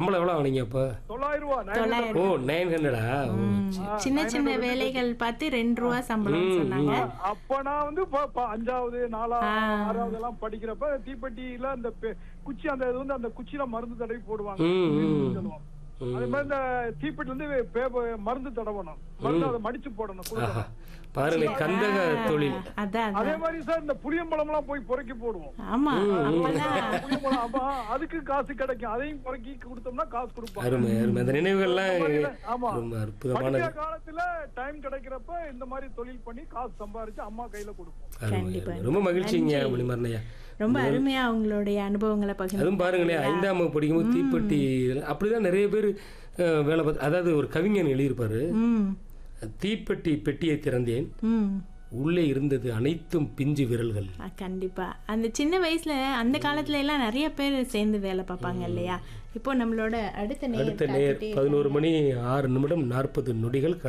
சம்பளம் எவ்வளோ வாங்கினீங்க அப்போ தொள்ளாயிரம் ரூபா nine hundred. தொள்ளாயிரம் ஓ நைன் ஹண்ட்ரடா சின்ன சின்ன வேலைகள் பார்த்து ரெண்டு ரூபா சம்பளம் சொன்னாங்க அப்ப நான் வந்து இப்ப- இப்ப அஞ்சாவது நாலாவது ஆறாவது எல்லாம் படிக்கிறப்ப தீப்பெட்டியில அந்த பெ- குச்சி அந்த இது வந்து அந்த குச்சியில மருந்து தடவி போடுவாங்க ம், ம். சொல்லுவோம். அதே மாதிரி இந்த தீப்பெட்டி வந்து பே- மருந்து தடவணும் மருந்து அதை மடிச்சு போடணும் ஆஹா கொடுக்கணும். பாருங்களேன் கந்தக தொழில் அதான் அதே அதான் மாதிரி சார் இந்த புளியம்பழம் எல்லாம் போய் புறக்கி போடுவோம் ஆமா அப்பதான் புளியம்பழம் அப்ப அதுக்கு காசு கிடைக்கும் அதையும் புறக்கி கொடுத்தோம்னா காசு கொடுப்பாங்க அருமை அருமை அந்த நினைவுகள்லாம் ஆமா ரொம்ப அற்புதமானது படிக்கிற காலத்துல டைம் கிடைக்கிறப்ப இந்த மாதிரி தொழில் பண்ணி காசு சம்பாரிச்சு அம்மா கையில கொடுப்போம் அருமை, கண்டிப்பா. அருமை. ரொம்ப மகிழ்ச்சிங்க மணிமரணையா ரொம்ப அருமையா அவங்களுடைய அனுபவங்களை பகிர்ந்து அதுவும் பாருங்களேன் ஐந்தாம் வகுப்பு படிக்கும்போது தீப்பெட்டி அப்படிதான் நிறைய பேர் அஹ், வேலை பார்த்து அதாவது ஒரு கவிஞன் எழுதியிருப்பாரு ம் தீப்பெட்டி பெட்டியை திறந்தேன் ம் உள்ளே இருந்தது அனைத்தும் பிஞ்சு விரல்கள் ஆ, கண்டிப்பா அந்த சின்ன வயசுல அந்த காலத்துல எல்லாம் நிறைய பேர் சேர்ந்து வேலை பார்ப்பாங்க இல்லையா இப்போ நம்மளோட அடுத்த நேர் அடுத்த நேர் பதினோரு மணி ஆறு நிமிடம் நாற்பது நொடிகள்